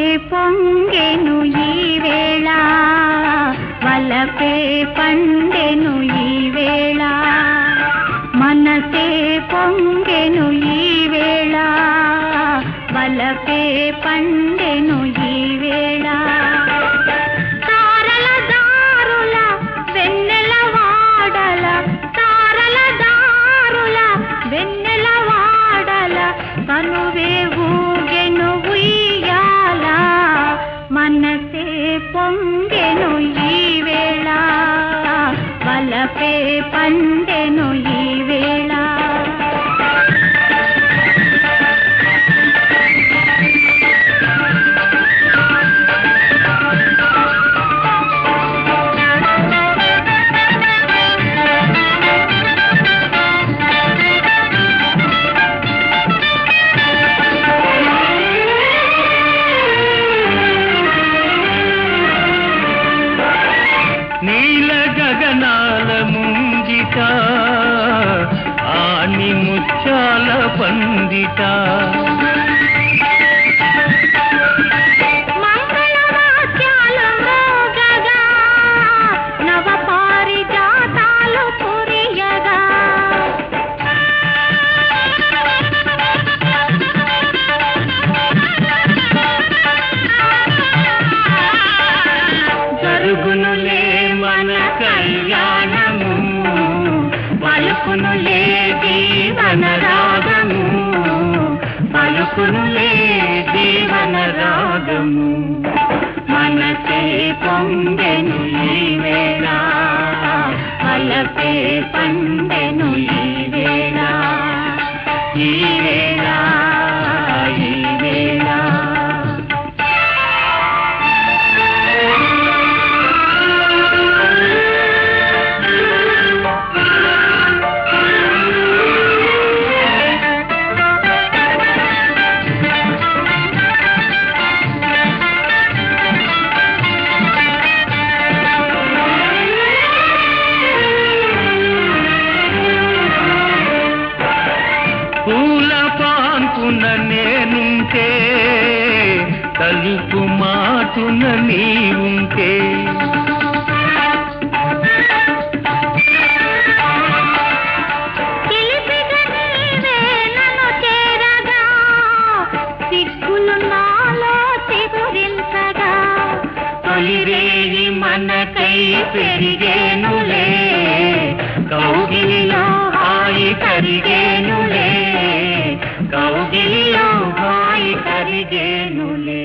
పొంగెను ఈ వేళ వలపే పండెను ఈ వేళ మనసే పొంగెను ఈ వేళ వలపే పండెను ఈ వేళ తారల దారుల వెన్నెల వాడల తారల దారుల వెన్నెల వాడల కనువే ఊగెను ఉయ్యాల మనసే పొంగెను ఈ వేళ వలపే పండెను ఈ వేళ నీల గగనాల ముంగిట ఆని ముచ్చాల పందిట మంగళవాద్యాలు మోగగా నవ పారిజాతాలు కురియగా జరుగునులే మన కళ్యాణము పలుకునులే జీవన రాగము పలుకునులే జీవన రాగము మనసే పొంగెను ఈ వేళ వలపే పండెను ఈ వేళ ఈ వేళ ఈ వేళ పూల పాన్పున నేనుంటే తలుపు మాటున నీవుంటే చిలిపిగా నీవే నన్ను చేరగా సిగ్గులు నాలో చిగురించగా తొలిరేయి మనకై పెరిగేనులే కౌగిలిలో హాయి కరిగేనులే కౌగిలిలో హాయి కరిగేనులే